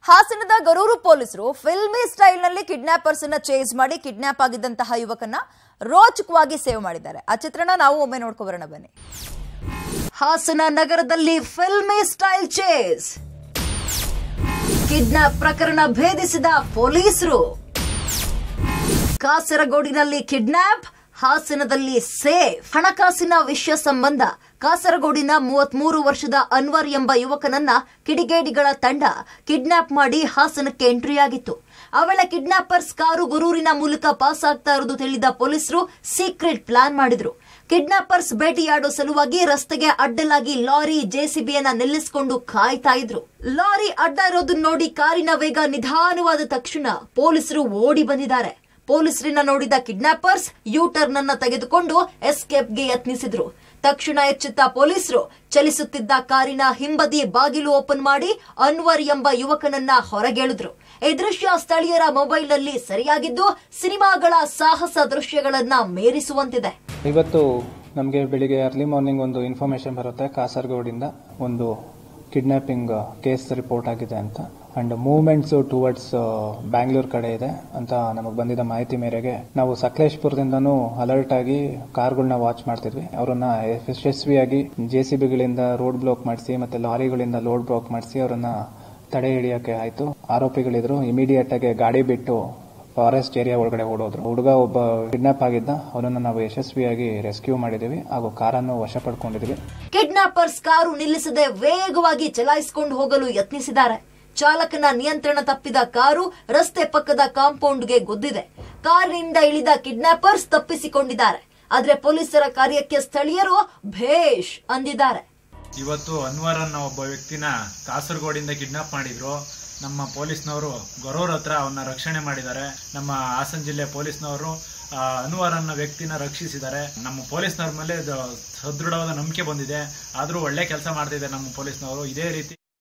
ಹಾಸನದ ಗರೂರು ಪೊಲೀಸರು ಫಿಲ್ಮಿ ಸ್ಟೈಲ್ನಲ್ಲಿ ಕಿಡ್ನಾಪರ್ಸ್ ಅನ್ನ ಚೇಸ್ ಮಾಡಿ ಕಿಡ್ನಾಪ್ ಆಗಿದ್ದಂತಹ ಯುವಕನ ರೋಚಕವಾಗಿ ಸೇವ್ ಮಾಡಿದ್ದಾರೆ ಆ ಚಿತ್ರಣ ನಾವು ಒಮ್ಮೆ ನೋಡ್ಕೊ ಬರೋಣ ಬನ್ನಿ ಹಾಸನ ನಗರದಲ್ಲಿ ಫಿಲ್ಮಿ ಸ್ಟೈಲ್ ಚೇಸ್ ಕಿಡ್ನಾಪ್ ಪ್ರಕರಣ ಭೇದಿಸಿದ ಪೊಲೀಸರು ಕಾಸರಗೋಡಿನಲ್ಲಿ ಕಿಡ್ನಾಪ್ ಹಾಸನದಲ್ಲಿ ಸೇಫ್ ಹಣಕಾಸಿನ ವಿಷಯ ಸಂಬಂಧ ಕಾಸರಗೋಡಿನ ಮೂವತ್ಮೂರು ವರ್ಷದ ಅನ್ವರ್ ಎಂಬ ಯುವಕನನ್ನ ಕಿಡಿಗೇಡಿಗಳ ತಂಡ ಕಿಡ್ನಾಪ್ ಮಾಡಿ ಹಾಸನಕ್ಕೆ ಎಂಟ್ರಿಯಾಗಿತ್ತು ಅವಳ ಕಿಡ್ನಾಪರ್ಸ್ ಕಾರು ಗುರೂರಿನ ಮೂಲಕ ಪಾಸ್ ಆಗ್ತಾ ಇರೋದು ತಿಳಿದ ಪೊಲೀಸರು ಸೀಕ್ರೆಟ್ ಪ್ಲಾನ್ ಮಾಡಿದ್ರು ಕಿಡ್ನಾಪರ್ಸ್ ಭೇಟಿಯಾಡೋ ಸಲುವಾಗಿ ರಸ್ತೆಗೆ ಅಡ್ಡಲಾಗಿ ಲಾರಿ ಜೆಸಿಬಿಯನ್ನ ನಿಲ್ಲಿಸಿಕೊಂಡು ಕಾಯ್ತಾ ಇದ್ರು ಲಾರಿ ಅಡ್ಡ ಇರೋದನ್ನ ನೋಡಿ ಕಾರಿನ ವೇಗ ನಿಧಾನವಾದ ತಕ್ಷಣ ಪೊಲೀಸರು ಓಡಿ ಬಂದಿದ್ದಾರೆ ಪೊಲೀಸರನ್ನ ನೋಡಿದ ಕಿಡ್ನಾಪರ್ಸ್ ಯೂ ಟರ್ನ್ ಅನ್ನ ತೆಗೆದುಕೊಂಡು ಎಸ್ಕೇಪ್ಗೆ ಯತ್ನಿಸಿದ್ರು ತಕ್ಷಣ ಎಚ್ಚೆತ್ತ ಪೊಲೀಸರು ಚಲಿಸುತ್ತಿದ್ದ ಕಾರಿನ ಹಿಂಬದಿ ಬಾಗಿಲು ಓಪನ್ ಮಾಡಿ ಅನ್ವರ್ ಎಂಬ ಯುವಕನನ್ನ ಹೊರಗೆಳೆದ್ರು ಈ ದೃಶ್ಯ ಸ್ಥಳೀಯರ ಮೊಬೈಲ್ ಅಲ್ಲಿ ಸರಿಯಾಗಿದ್ದು ಸಿನಿಮಾಗಳ ಸಾಹಸ ದೃಶ್ಯಗಳನ್ನ ಮೀರಿಸುವಂತಿದೆ ಇವತ್ತು ನಮಗೆ ಬೆಳಿಗ್ಗೆ ಅರ್ಲಿ ಮಾರ್ನಿಂಗ್ ಒಂದು ಇನ್ಫಾರ್ಮೇಶನ್ ಬರುತ್ತೆ ಕಾಸರಗೋಡಿಂದ ಒಂದು ಕಿಡ್ನಾಪಿಂಗ್ ಕೇಸ್ ರಿಪೋರ್ಟ್ ಆಗಿದೆ ಅಂತ ಅಂಡ್ ಮೂವ್ಮೆಂಟ್ಸ್ ಟುವರ್ಡ್ಸ್ ಬ್ಯಾಂಗ್ಳೂರ್ ಕಡೆ ಇದೆ ಅಂತ ನಮಗೆ ಬಂದಿದ್ದ ಮಾಹಿತಿ ಮೇರೆಗೆ ನಾವು ಸಕಲೇಶ್ಪುರದಿಂದನೂ ಅಲರ್ಟ್ ಆಗಿ ಕಾರ್ಗಳನ್ನ ವಾಚ್ ಮಾಡ್ತಿದ್ವಿ ಅವರನ್ನ ಯಶಸ್ವಿಯಾಗಿ ಜೆ ಸಿ ಬಿಗಳಿಂದ ರೋಡ್ ಬ್ಲಾಕ್ ಮಾಡಿಸಿ ಮತ್ತೆ ಲಾರಿಗಳಿಂದ ಲೋಡ್ ಬ್ಲಾಕ್ ಮಾಡಿಸಿ ಅವರನ್ನ ತಡೆ ಹಿಡಿಯೋಕೆ ಆಯ್ತು ಆರೋಪಿಗಳಿದ್ರು ಇಮಿಡಿಯೇಟ್ ಆಗಿ ಗಾಡಿ ಬಿಟ್ಟು ಫಾರೆಸ್ಟ್ ಏರಿಯಾ ಒಳಗಡೆ ಓಡೋದ್ರು ಹುಡುಗ ಒಬ್ಬ ಕಿಡ್ನಾಪ್ ಆಗಿದ್ದ ಅವನನ್ನ ನಾವು ಯಶಸ್ವಿಯಾಗಿ ರೆಸ್ಕ್ಯೂ ಮಾಡಿದೀವಿ ಹಾಗೂ ಕಾರನ್ನು ವಶ ಪಡ್ಕೊಂಡಿದೀವಿ ಕಿಡ್ನಾಪರ್ಸ್ ಕಾರು ನಿಲ್ಲಿಸದೆ ವೇಗವಾಗಿ ಚಲಾಯಿಸಿಕೊಂಡು ಹೋಗಲು ಯತ್ನಿಸಿದ್ದಾರೆ ಚಾಲಕನ ನಿಯಂತ್ರಣ ತಪ್ಪಿದ ಕಾರು ರಸ್ತೆ ಪಕ್ಕದ ಕಾಂಪೌಂಡ್ಗೆ ಗುದ್ದಿದೆ ಕಾರಿನಿಂದ ಇಳಿದ ಕಿಡ್ನಾಪರ್ಸ್ ತಪ್ಪಿಸಿಕೊಂಡಿದ್ದಾರೆ ಆದ್ರೆ ಪೊಲೀಸರ ಕಾರ್ಯಕ್ಕೆ ಸ್ಥಳೀಯರು ಭೇಷ್ ಅಂದಿದ್ದಾರೆ ಇವತ್ತು ಅನ್ವರ್ ಅನ್ನೋ ಒಬ್ಬ ವ್ಯಕ್ತಿನ ಕಾಸರಗೋಡಿಂದ ಕಿಡ್ನಾಪ್ ಮಾಡಿದ್ರು ನಮ್ಮ ಪೊಲೀಸ್ನವರು ಗೊರೂರ್ ಹತ್ರ ಅವನ್ನ ರಕ್ಷಣೆ ಮಾಡಿದ್ದಾರೆ ನಮ್ಮ ಹಾಸನ ಜಿಲ್ಲೆ ಪೊಲೀಸ್ನವರು ಆ, ಅನ್ವರ್ ಅನ್ನೋ ವ್ಯಕ್ತಿನ ರಕ್ಷಿಸಿದ್ದಾರೆ ನಮ್ಮ ಪೊಲೀಸ್ನವ್ರ ಮೇಲೆ ಇದು ಸದೃಢವಾದ ನಂಬಿಕೆ ಬಂದಿದೆ ಆದ್ರೂ ಒಳ್ಳೆ ಕೆಲಸ ಮಾಡ್ತಿದ್ದಾರೆ ನಮ್ಮ ಪೊಲೀಸ್ನವರು ಇದೇ ರೀತಿ